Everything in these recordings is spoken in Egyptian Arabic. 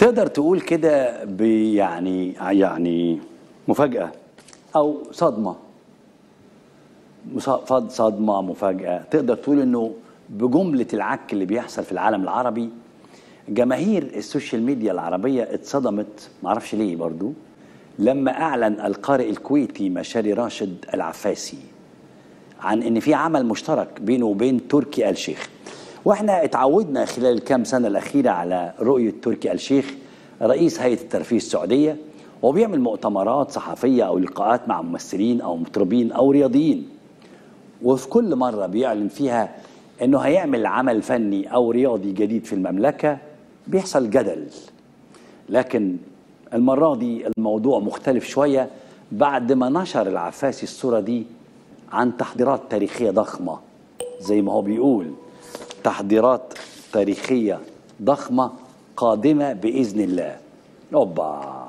تقدر تقول كده ب- يعني يعني مفاجأة أو صدمة مص- فض- صدمة مفاجأة تقدر تقول إنه بجملة العك اللي بيحصل في العالم العربي جماهير السوشيال ميديا العربية اتصدمت معرفش ليه برضو لما أعلن القارئ الكويتي مشاري راشد العفاسي عن ان في عمل مشترك بينه وبين تركي آل شيخ واحنا اتعودنا خلال الكام سنه الاخيره على رؤيه تركي آل شيخ رئيس هيئه الترفيه السعوديه وبيعمل مؤتمرات صحفيه او لقاءات مع ممثلين او مطربين او رياضيين وفي كل مره بيعلن فيها انه هيعمل عمل فني او رياضي جديد في المملكه بيحصل جدل لكن المرة دي الموضوع مختلف شوية بعد ما نشر العفاسي الصورة دي عن تحضيرات تاريخية ضخمة زي ما هو بيقول تحضيرات تاريخية ضخمة قادمة بإذن الله أوبا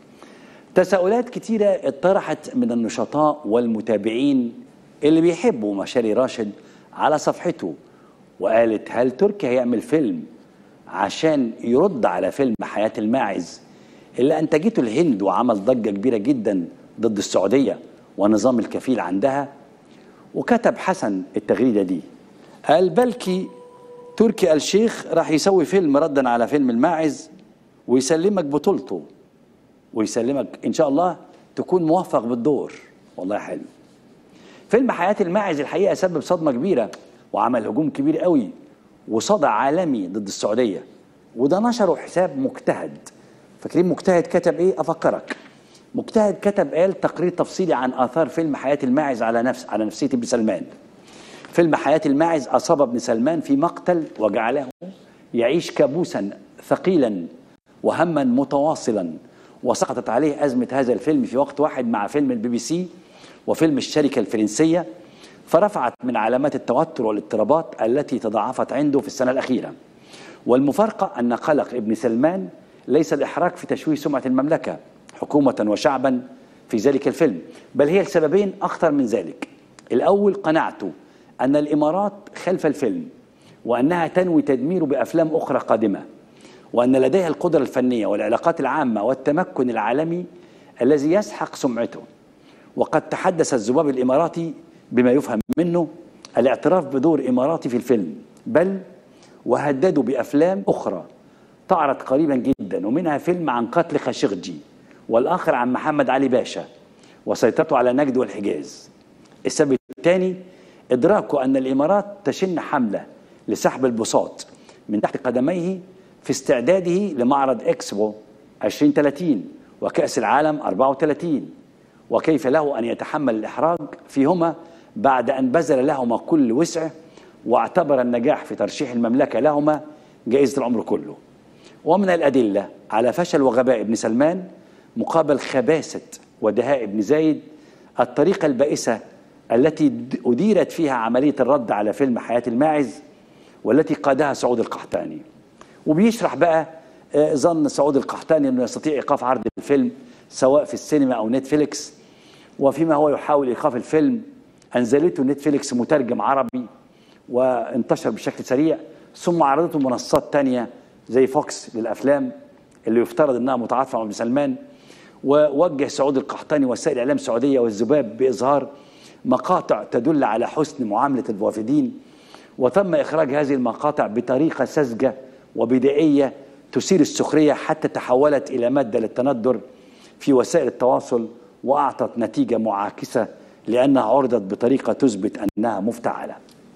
تساؤلات كتيرة اتطرحت من النشطاء والمتابعين اللي بيحبوا مشاري راشد على صفحته وقالت هل تركي هيعمل فيلم عشان يرد على فيلم حياة الماعز اللي أنتجته الهند وعمل ضجة كبيرة جدا ضد السعودية ونظام الكفيل عندها وكتب حسن التغريدة دي قال بلكي تركي آل الشيخ راح يسوي فيلم ردا على فيلم الماعز ويسلمك بطولته ويسلمك ان شاء الله تكون موفق بالدور والله حلو فيلم حياة الماعز الحقيقة سبب صدمة كبيرة وعمل هجوم كبير قوي وصدع عالمي ضد السعودية وده نشره حساب مجتهد فاكرين مجتهد كتب ايه افكرك مجتهد كتب قال تقرير تفصيلي عن اثار فيلم حياة الماعز على نفس على نفسية ابن سلمان فيلم حياة الماعز أصاب ابن سلمان في مقتل وجعله يعيش كابوسا ثقيلا وهما متواصلا وسقطت عليه أزمة هذا الفيلم في وقت واحد مع فيلم البي بي سي وفيلم الشركة الفرنسية فرفعت من علامات التوتر والاضطرابات التي تضاعفت عنده في السنة الأخيرة والمفارقة أن قلق ابن سلمان ليس الإحراج في تشويه سمعة المملكة حكومة وشعبا في ذلك الفيلم بل هي لسببين أخطر من ذلك الأول قناعته أن الإمارات خلف الفيلم وأنها تنوي تدميره بأفلام أخرى قادمة وأن لديها القدرة الفنية والعلاقات العامة والتمكن العالمي الذي يسحق سمعته وقد تحدث الذباب الإماراتي بما يفهم منه الاعتراف بدور إماراتي في الفيلم بل وهددوا بأفلام أخرى تعرض قريبا جدا ومنها فيلم عن قتل خاشقجي والآخر عن محمد علي باشا وسيطرته على نجد والحجاز السبب الثاني إدراكه أن الإمارات تشن حملة لسحب البساط من تحت قدميه في استعداده لمعرض إكسبو 2030 وكأس العالم 34 وكيف له أن يتحمل الإحراج فيهما بعد أن بذل لهما كل وسعه واعتبر النجاح في ترشيح المملكة لهما جائزة العمر كله ومن الأدلة على فشل وغباء ابن سلمان مقابل خباثة ودهاء ابن زايد الطريقة البائسة التي أديرت فيها عملية الرد على فيلم حياة الماعز والتي قادها سعود القحطاني وبيشرح بقى آه، ظن سعود القحطاني أنه يستطيع إيقاف عرض الفيلم سواء في السينما أو نتفليكس وفيما هو يحاول إيقاف الفيلم أنزلته نتفليكس مترجم عربي وانتشر بشكل سريع ثم عرضته منصات تانية زي فوكس للأفلام اللي يفترض أنها متعاطفة مع ابن سلمان ووجه سعود القحطاني وسائل الإعلام السعودية والذباب بإظهار مقاطع تدل على حسن معاملة الوافدين وتم إخراج هذه المقاطع بطريقة ساذجة وبدائية تثير السخرية حتى تحولت إلى مادة للتندر في وسائل التواصل وأعطت نتيجة معاكسة لأنها عرضت بطريقة تثبت أنها مفتعلة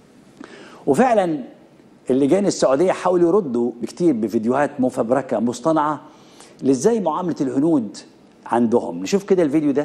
وفعلا اللجان السعودية حاولوا يردوا بكتير بفيديوهات مفبركة مصطنعة لازاي معاملة الهنود عندهم نشوف كده الفيديو ده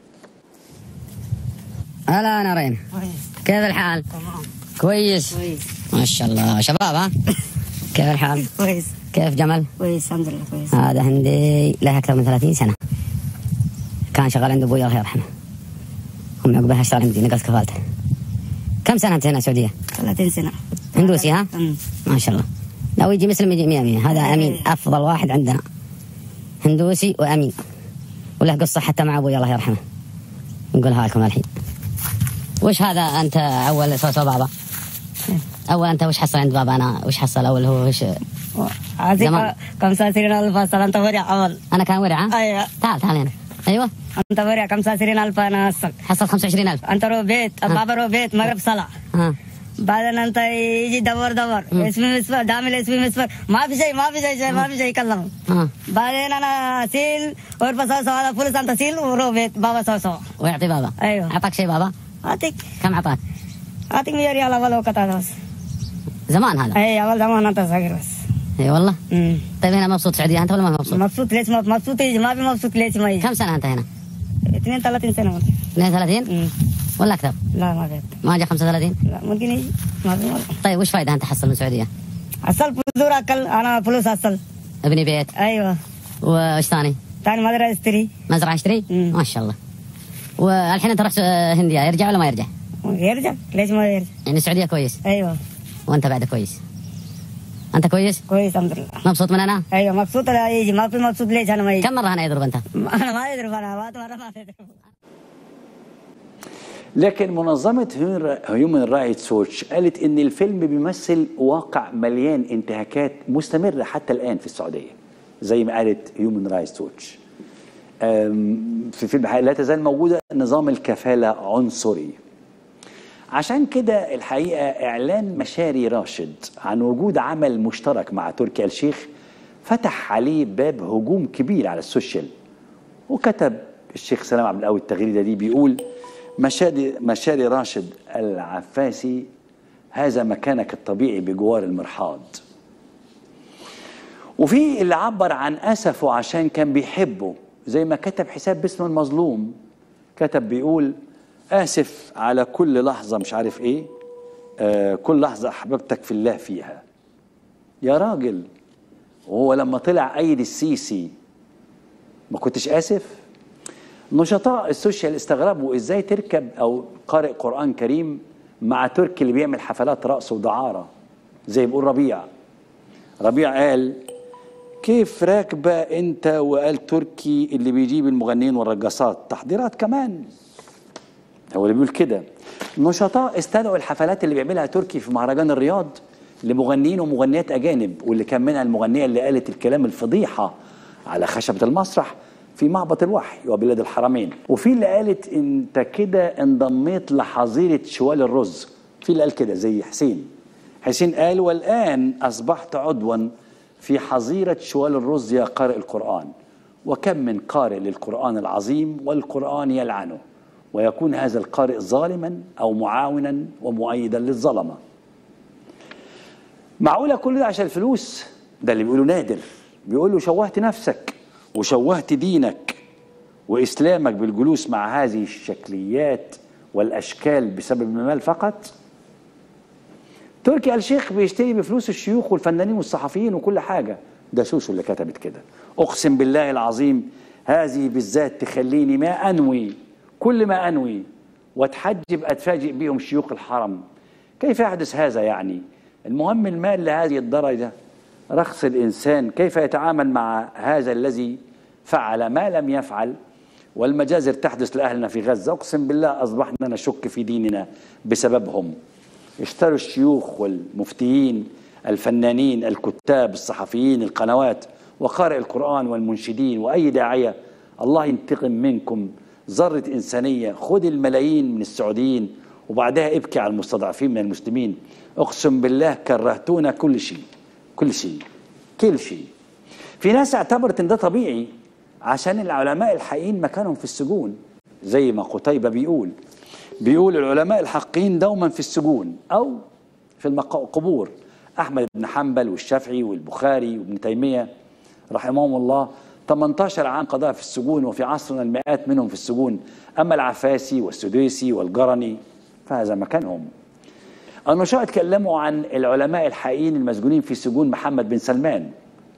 هلا نارين كيف الحال؟ كويس كويس ما شاء الله شباب ها كيف الحال؟ كويس كيف جمل؟ كويس الحمد لله كويس هذا هندي له أكثر من 30 سنة كان شغال عند أبوي الله يرحمه ومن عقبها اشتغل عندي نقص كفالته كم سنة أنت هنا السعودية؟ 30 سنة هندوسي ها؟ أمم. ما شاء الله لو يجي مسلم يجي 100 100 هذا أمين أفضل واحد عندنا هندوسي وأمين وله قصة حتى مع أبوي الله يرحمه نقولها لكم الحين وش هذا أنت أول سوى سوى بابا؟ أول أنت وش حصل عند بابا أنا وش حصل أول هو وش هذه زمان. كم ساسرين ألف سنة أنت ورع أول انا كان ورع ها؟ أيوة تعال تعال هنا ايوه أنت ورع كم ساسرين ألف أنا أصل حصل 25000 أنت رو بيت بابا رو بيت مغرب صلاة ها بعدين أنت يجي دور دور اسمي مسفر دامل اسمي مسفر ما في شيء ما في شيء ما في شيء كلمه ها بعدين أنا سيل ورفا سوا سوا هذا فلوس أنت سيل ورو بيت بابا سوا سوا ويعطي بابا أيوة. اعطاك شيء بابا أعطيك كم اعطاك أعطيك مية ريال أول وقت هذا بس زمان هذا أي أول زمان أنت صغير بس اي والله أمم. طيب هنا مبسوط سعوديه انت ولا ما مبسوط مبسوط ليش ما مبسوط يجي ما في مبسوط ليش ما يجي كم سنه انت هنا 32 سنة ممكن 32 أمم. ولا اكثر لا ما في ما جاء 35 لا ممكن يجي ما في مرة. طيب وش فايده انت تحصل من السعوديه أصل فلوس أكل أنا فلوس أصل ابني بيت أيوة وايش ثاني ثاني مدرسة اشتري مزرعه اشتري مم. ما شاء الله والحين انت رحت آه، هنديه يرجع ولا ما يرجع يرجع ليش ما يرجع يعني السعوديه كويس أيوة وانت بعد كويس انت كويس كويس الحمد لله مبسوط من انا أيوة مبسوط لا يجي ما في مبسوط ليش أنا ما يجي كم مره هنا يضرب انت أنا ما أدري أنا ما مرة ما أدري لكن منظمة هيومن رايتس ووتش قالت إن الفيلم بيمثل واقع مليان انتهاكات مستمرة حتى الآن في السعودية زي ما قالت هيومن رايتس ووتش في فيلم لا تزال موجودة نظام الكفالة عنصري عشان كده الحقيقة إعلان مشاري راشد عن وجود عمل مشترك مع تركي آل الشيخ فتح عليه باب هجوم كبير على السوشيال وكتب الشيخ سلام عبد القوي التغريدة دي بيقول مشاري, مشاري راشد العفاسي هذا مكانك الطبيعي بجوار المرحاض وفي اللي عبر عن أسفه عشان كان بيحبه زي ما كتب حساب باسم المظلوم كتب بيقول آسف على كل لحظة مش عارف إيه آه كل لحظة أحببتك في الله فيها يا راجل وهو لما طلع أيد السيسي ما كنتش آسف نشطاء السوشيال استغربوا ازاي تركب او قارئ قرآن كريم مع تركي اللي بيعمل حفلات رقص ودعارة زي بيقول ربيع ربيع قال كيف راكبة انت وقال تركي اللي بيجيب المغنيين والرقصات تحضيرات كمان هو اللي بيقول كده نشطاء استدعوا الحفلات اللي بيعملها تركي في مهرجان الرياض لمغنيين ومغنيات اجانب واللي كان منها المغنيه اللي قالت الكلام الفضيحه على خشبه المسرح في معبط الوحي وبلاد الحرمين وفي اللي قالت انت كده انضميت لحظيره شوال الرز في اللي قال كده زي حسين حسين قال والان اصبحت عضوا في حظيره شوال الرز يا قارئ القران وكم من قارئ للقران العظيم والقران يلعنه ويكون هذا القارئ ظالما او معاونا ومؤيدا للظلمه معقوله كل ده عشان الفلوس ده اللي بيقوله نادر بيقول له شوهت نفسك وشوهت دينك واسلامك بالجلوس مع هذه الشكليات والاشكال بسبب المال فقط تركي آل الشيخ بيشتري بفلوس الشيوخ والفنانين والصحفيين وكل حاجه ده شوشو اللي كتبت كده اقسم بالله العظيم هذه بالذات تخليني ما انوي كل ما انوي واتحجب اتفاجئ بهم شيوخ الحرم كيف يحدث هذا يعني المهم المال لهذه الدرجه رخص الانسان كيف يتعامل مع هذا الذي فعل ما لم يفعل والمجازر تحدث لاهلنا في غزه اقسم بالله اصبحنا نشك في ديننا بسببهم اشتروا الشيوخ والمفتيين الفنانين الكتاب الصحفيين القنوات وقارئ القران والمنشدين واي داعيه الله ينتقم منكم ذره انسانيه خذ الملايين من السعوديين وبعدها ابكي على المستضعفين من المسلمين اقسم بالله كرهتونا كل شيء كل شيء كل شيء في ناس اعتبرت ان ده طبيعي عشان العلماء الحقيقيين مكانهم في السجون زي ما قتيبة بيقول بيقول العلماء الحقيقيين دوما في السجون او في القبور احمد بن حنبل والشافعي والبخاري وابن تيمية رحمهم الله 18 عام قضاء في السجون وفي عصرنا المئات منهم في السجون اما العفاسي والسديسي والجرني فهذا مكانهم النشاة اتكلموا عن العلماء الحقيقيين المسجونين في سجون محمد بن سلمان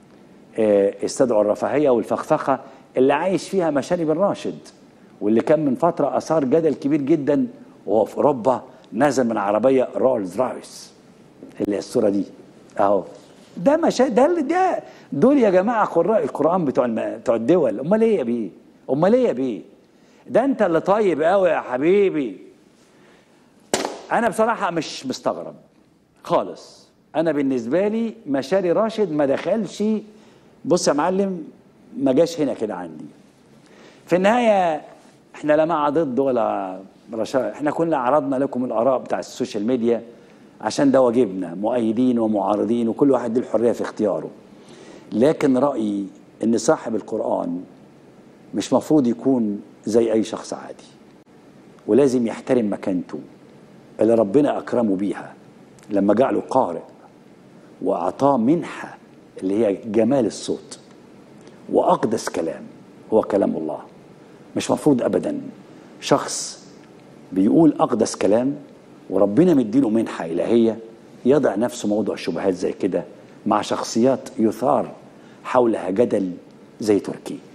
استدعوا الرفاهية والفخفخة اللي عايش فيها مشاري بن راشد واللي كان من فترة أثار جدل كبير جدا وهو في أوروبا نزل من عربية رولز رايس اللي هي الصورة دي أهو ده مشا ده ده دول يا جماعة قراء القرآن بتوع الم... بتوع الدول أمال إيه يا بيه؟ أمال إيه يا بيه؟ ده أنت اللي طيب قوي يا حبيبي انا بصراحه مش مستغرب خالص انا بالنسبه لي مشاري راشد ما دخلش بص يا معلم ما جاش هنا كده عندي في النهايه احنا لا مع ضد ولا رشا احنا كنا عرضنا لكم الاراء بتاع السوشيال ميديا عشان ده واجبنا مؤيدين ومعارضين وكل واحد له الحريه في اختياره لكن رايي ان صاحب القران مش مفروض يكون زي اي شخص عادي ولازم يحترم مكانته اللي ربنا اكرمه بيها لما جعله قارئ واعطاه منحه اللي هي جمال الصوت واقدس كلام هو كلام الله مش مفروض ابدا شخص بيقول اقدس كلام وربنا مديله منحه الهيه يضع نفسه موضع شبهات زي كده مع شخصيات يثار حولها جدل زي تركي